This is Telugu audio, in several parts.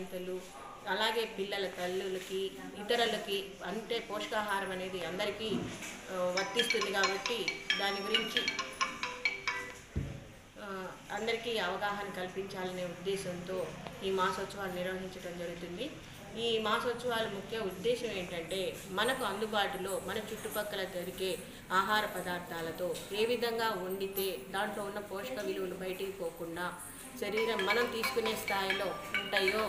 బాలింతలు అలాగే పిల్లల తల్లులకి ఇతరులకి అంటే పోషకాహారం అనేది అందరికీ ఆ, వర్తిస్తుంది కాబట్టి దాని గురించి ఆ, అందరికీ అవగాహన కల్పించాలనే ఉద్దేశంతో ఈ మాసోత్సవాలు నిర్వహించడం జరుగుతుంది ఈ మాసోత్సవాల ముఖ్య ఉద్దేశం ఏంటంటే మనకు అందుబాటులో మన చుట్టుపక్కల దొరికే ఆహార పదార్థాలతో ఏ విధంగా వండితే దాంట్లో ఉన్న పోషక విలువలు బయటికి పోకుండా శరీరం మనం తీసుకునే స్థాయిలో ఉంటాయో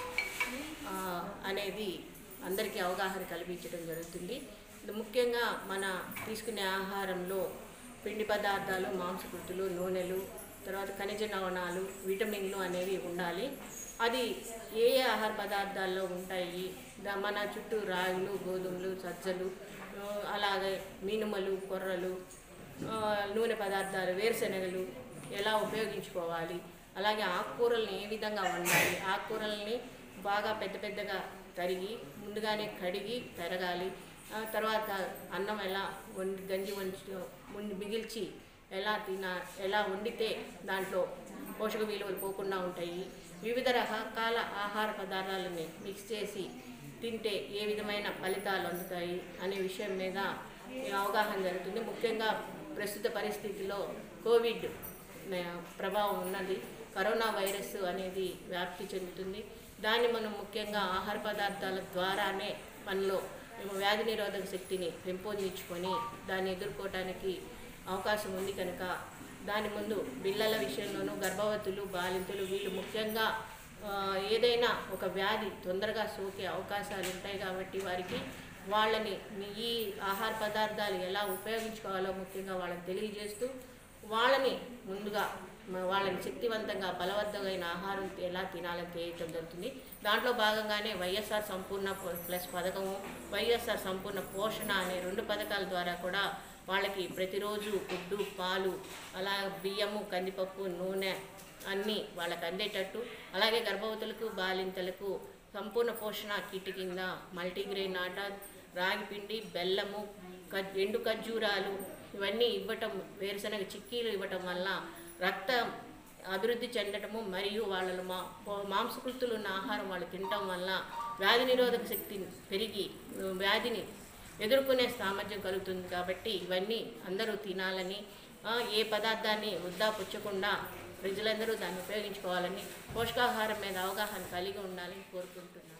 ఆ, అనేది అందరికీ అవగాహన కల్పించడం జరుగుతుంది ఇది ముఖ్యంగా మన తీసుకునే ఆహారంలో పిండి పదార్థాలు మాంసకృతులు నూనెలు తర్వాత ఖనిజ లవణాలు విటమిన్లు అనేవి ఉండాలి అది ఏ ఏ ఆహార పదార్థాల్లో ఉంటాయి దా- మన చుట్టూ రాగులు గోధుమలు సజ్జలు ఆ, అలాగే మినుమలు కొర్రలు ఆ, నూనె పదార్థాలు వేరుశనగలు ఎలా ఉపయోగించుకోవాలి అలాగే ఆకుకూరల్ని ఏ విధంగా వండాలి ఆకుకూరల్ని బాగా పెద్ద పెద్దగా తరిగి ముందుగానే కడిగి తరగాలి ఆ తర్వాత అన్నం ఎలా వండి గంజి వండి వండి మిగిల్చి ఎలా తిన ఎలా వండితే దాంట్లో పోషక విలువలు పోకుండా ఉంటాయి వివిధ రకాల ఆహార పదార్థాలని మిక్స్ చేసి తింటే ఏ విధమైన ఫలితాలు అందుతాయి అనే విషయం మీద ఈ అవగాహన జరుగుతుంది ముఖ్యంగా ప్రస్తుత పరిస్థితిలో కోవిడ్ నే- ప్రభావం ఉన్నది కరోనా వైరస్ అనేది వ్యాప్తి చెందుతుంది దాన్ని మనం ముఖ్యంగా ఆహార పదార్థాల ద్వారానే మనలో వ్యాధి నిరోధక శక్తిని పెంపొందించుకొని దాన్ని ఎదుర్కోవటానికి అవకాశం ఉంది కనుక దాని ముందు పిల్లల విషయంలోనూ గర్భవతులు బాలింతలు వీళ్ళు ముఖ్యంగా ఆ, ఏదైనా ఒక వ్యాధి తొందరగా సోకే అవకాశాలు ఉంటాయి కాబట్టి వారికి వాళ్ళని ఈ ఆహార పదార్థాలు ఎలా ఉపయోగించుకోవాలో ముఖ్యంగా వాళ్ళకి తెలియజేస్తూ వాళ్ళని ముందుగా మ- వాళ్ళని శక్తివంతంగా బలవంతమైన ఆహారం ఎలా తినాలని తెలియటం జరుగుతుంది దాంట్లో భాగంగానే వైఎస్ఆర్ సంపూర్ణ ప- ప్లస్ పథకము వైఎస్ఆర్ సంపూర్ణ పోషణ అనే రెండు పథకాల ద్వారా కూడా వాళ్ళకి ప్రతిరోజు గుడ్డు పాలు అలా బియ్యము కందిపప్పు నూనె అన్నీ వాళ్ళకి అందేటట్టు అలాగే గర్భవతులకు బాలింతలకు సంపూర్ణ పోషణ కిట్ కింద మల్టీగ్రెయిన్ ఆట రాగి పిండి బెల్లము క- ఎండు ఖర్జూరాలు ఇవన్నీ ఇవ్వటం వేరుశనగ చిక్కీలు ఇవ్వటం వల్ల రక్తం అభివృద్ధి చెందటము మరియు వాళ్ళలో మా పో- మాంసకృతులు ఉన్న ఆహారం వాళ్ళు తినటం వల్ల వ్యాధి నిరోధక శక్తి పెరిగి ఉ, వ్యాధిని ఎదుర్కొనే సామర్థ్యం కలుగుతుంది కాబట్టి ఇవన్నీ అందరూ తినాలని ఆ, ఏ పదార్థాన్ని వృద్ధా పుచ్చకుండా ప్రజలందరూ దాన్ని ఉపయోగించుకోవాలని పోషకాహారం మీద అవగాహన కలిగి ఉండాలని కోరుకుంటున్నాను